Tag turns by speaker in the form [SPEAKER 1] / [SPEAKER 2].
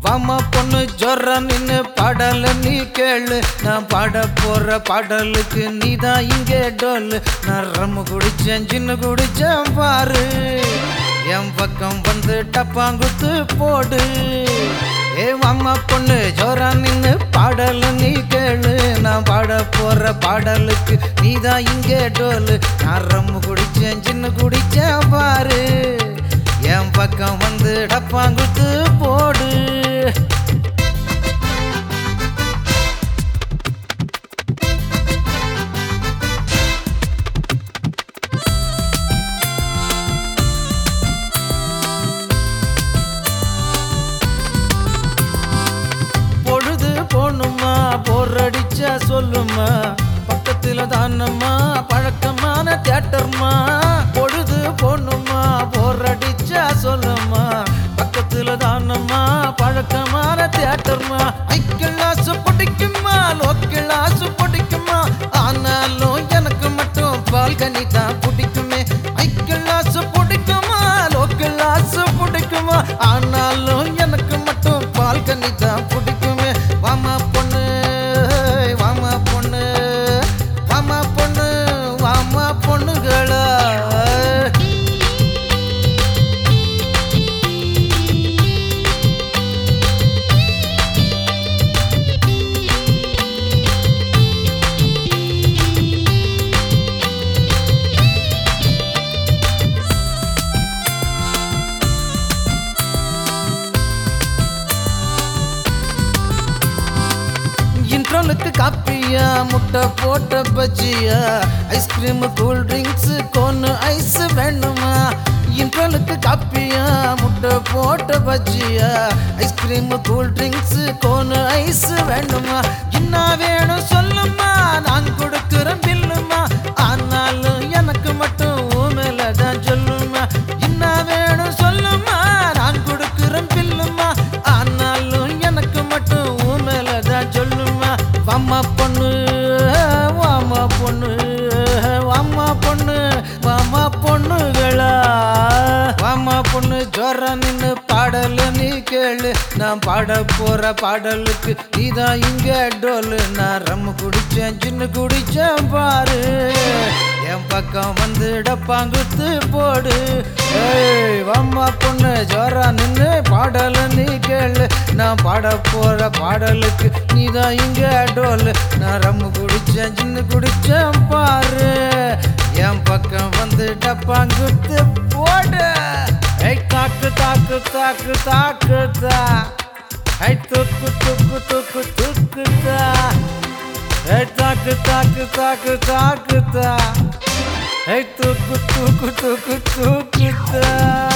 [SPEAKER 1] வாமா பொண்ணு ஜொர நின்னு பாடல நீ கேளு நான் பாட போற பாடலுக்கு நீதான் இங்கே டோலு நான் ரம்மு குடிச்சேன் சின்ன குடிச்சேன் பாரு என் பக்கம் வந்து டப்பாங்குத்து போடு ஏ வாமா பொண்ணு ஜோரா நின்னு பாடல நீ கேளு நான் பாட போற பாடலுக்கு நீதான் இங்கே டோலு நான் ரம்மு குடிச்சேன் சின்ன குடிச்சேன் பாரு என் பக்கம் வந்து டப்பாங்குத்து போடு பொழுது போணுமா போரடிச்சா சொல்லுமா பக்கத்துல தானம்மா பழக்கமான தேட்டர்மா பொழுது போணுமா போரடிச்சா சொல்லுமா பக்கத்துல தானம்மா பழக்கமான தேட்டர்மா ஐக்கிளாசு பிடிக்குமா லோக்கிளாசு பிடிக்குமா ஆனாலும் எனக்கு மட்டும் பால்கனி தான் பிடிக்குமே ஐக்கிளாசு பிடிக்குமா லோக்கிளாசு பிடிக்குமா ஆனாலும் எனக்கு மட்டும் பால்கனி தான் பிடிக்குமே வாமா பொண்ணு வாமா பொண்ணு வாமா பொண்ணு வாமா பொண்ணுகளா இன்ட்ரோலுக்கு காப்பியா முட்டை போட்ட பஜ்ஜியா ice cream cool drinks cone ice வேணுமா இன்ட்ரோலுக்கு காப்பியா முட்டை போட்ட பஜ்ஜியா ice cream cool drinks cone ice வேணுமா என்ன வேணும் சொல்லுமா நான் கொடுக்குறேன் பில்லுமா ஆனாலும் எனக்கு மட்டும் உன் மேல தான் சொல்லுமா என்ன வேணும் சொல்லுமா நான் கொடுக்குறேன் பில்லுமா ஆனாலும் எனக்கு மட்டும் உன் மேல தான் சொல்லுமா வாமா பொண்ணு வாமா பொண்ணு வாமா பொண்ணு வாமா பொண்ணுகளா வாமா பொண்ணு ஜோர நின்னு பாடல நீ கேளு நான் பாட போற பாடலுக்கு நீதான் இங்க டோலு நான் ரம்மு குடிச்சேன் சின்ன குடிச்சேன் பாரு என் பக்கம் வந்து டப்பாங்குத்து போடு ஏய் வாம்மா பொண்ணு ஜோரா நின்னு பாடல நீ கேளு நான் பாட போற பாடலுக்கு நீதான் இங்க டோலு நான் ரம்மு குடிச்சேன் சின்ன குடிச்சேன் பாரு என் பக்கம் வந்து டப்பாங்குத்து போடு ஏய் தாக்கு தாக்கு தாக்கு தாக்கு தா ஏய் துக்கு துக்கு துக்கு துக்கு தா ஏய் தாக்கு தாக்கு தாக்கு தாக்கு தா ஏய் துக்கு துக்கு துக்கு துக்கு தா